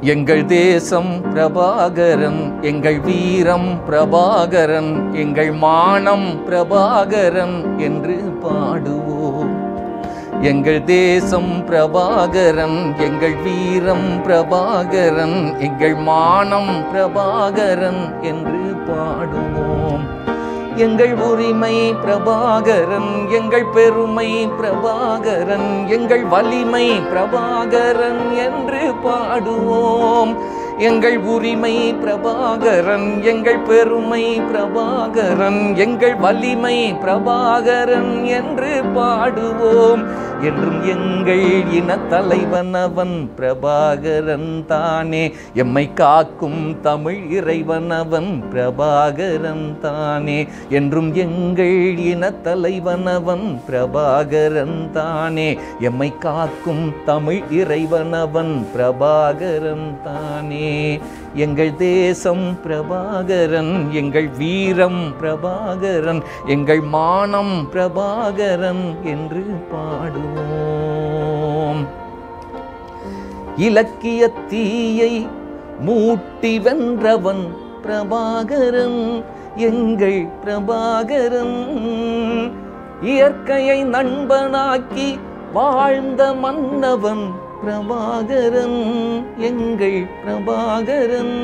எங்கள் தேசம் பிரபாகரன் எங்கள் வீரம் பிரபாகரன் எங்கள் மானம் பிரபாகரன் என்று பாடுவோம் எங்கள் தேசம் பிரபாகரன் எங்கள் வீரம் பிரபாகரன் எங்கள் மானம் பிரபாகரன் என்று பாடுவோம் எங்கள் உரிமை பிரபாகரன் எங்கள் பெருமை பிரபாகரன் எங்கள் வலிமை பிரபாகரன் என்று பாடுவோம் எங்கள் உரிமை பிரபாகரன் எங்கள் பெருமை பிரபாகரன் எங்கள் வலிமை பிரபாகரன் என்று பாடுவோம் என்றும் எங்கள் இன தலைவன் அவன் பிரபாகரன் தானே எம்மை காக்கும் தமிழ் இறைவன் அவன் பிரபாகரன் தானே என்றும் எங்கள் இன தலைவன் அவன் பிரபாகரன் தானே எம்மை காக்கும் தமிழ் இறைவன் அவன் பிரபாகரன் தானே எங்கள் தேசம் பிரபாகரன் எங்கள் வீரம் பிரபாகரன் எங்கள் மானம் பிரபாகரன் என்று பாடுவோம் இலக்கிய தீயை மூட்டி வென்றவன் பிரபாகரன் எங்கள் பிரபாகரன் இயற்கையை நண்பனாக்கி வாழ்ந்த மன்னவன் பிரபாகரன் எங்கள் பிரபாகரன்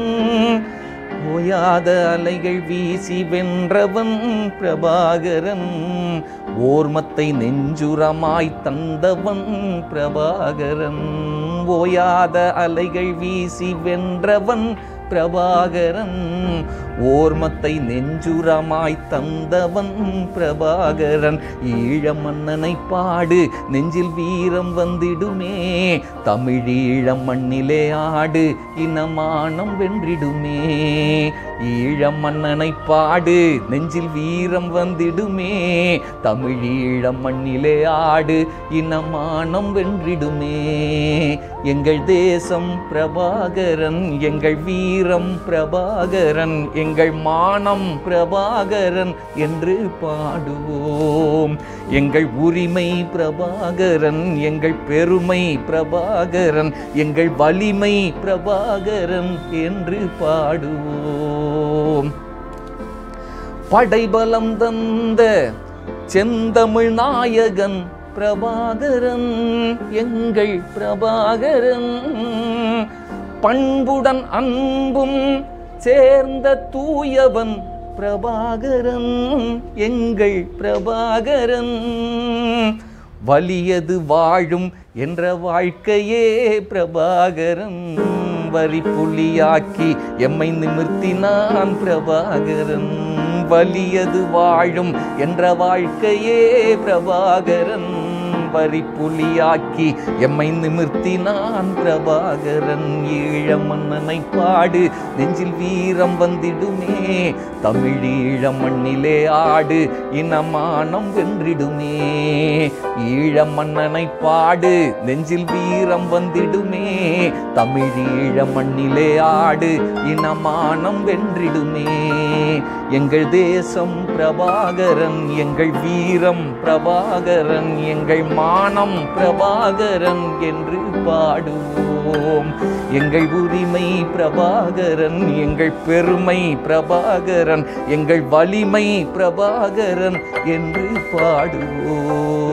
ஓயாத அலைகள் வீசி வென்றவன் பிரபாகரன் ஓர்மத்தை நெஞ்சுரமாய் தந்தவன் பிரபாகரன் ஓயாத அலைகள் வீசி வென்றவன் பிரபாகரன் ஓர்மத்தை நெஞ்சுரமாய் தந்தவன் பிரபாகரன் ஈழ மன்னனை பாடு நெஞ்சில் வீரம் வந்திடுமே தமிழீழ மண்ணிலே ஆடு இனமானம் வென்றிடுமே ஈழ மன்னனை பாடு நெஞ்சில் வீரம் வந்திடுமே தமிழீழ மண்ணிலே ஆடு இனமானம் வென்றிடுமே எங்கள் தேசம் பிரபாகரன் எங்கள் வீரம் பிரபாகரன் எங்கள் மானம் பிரபாகரன் என்று பாடுவோம் எங்கள் உரிமை பிரபாகரன் எங்கள் பெருமை பிரபாகரன் எங்கள் வலிமை பிரபாகரன் என்று பாடுவோம் படைபலம் தந்த செந்தமிழ் நாயகன் பிரபாகரன் எங்கள் பிரபாகரன் பண்புடன் அன்பும் சேர்ந்த தூயவன் பிரபாகரன் எங்கள் பிரபாகரன் வலியது வாழும் என்ற வாழ்க்கையே பிரபாகரன் வரி புலியாக்கி எம்மை நிமிர்த்தினான் பிரபாகரன் வலியது வாழும் என்ற வாழ்க்கையே பிரபாகரன் வரி புலியாக்கி எம்மை நிமிர்த்தினான் பிரபாகரன் ஈழ மன்னனை பாடு நெஞ்சில் வீரம் வந்திடுமே தமிழீழ மண்ணிலே ஆடு இனமானம் வென்றிடுமே ஈழ மன்னனை பாடு நெஞ்சில் வீரம் வந்திடுமே தமிழீழ மண்ணிலே ஆடு இனமானம் வென்றிடுமே எங்கள் தேசம் பிரபாகரன் எங்கள் வீரம் பிரபாகரன் எங்கள் மானம் பிரபாகரன் என்று பாடுவோம் எங்கள் உரிமை பிரபாகரன் எங்கள் பெருமை பிரபாகரன் எங்கள் வலிமை பிரபாகரன் என்று பாடுவோம்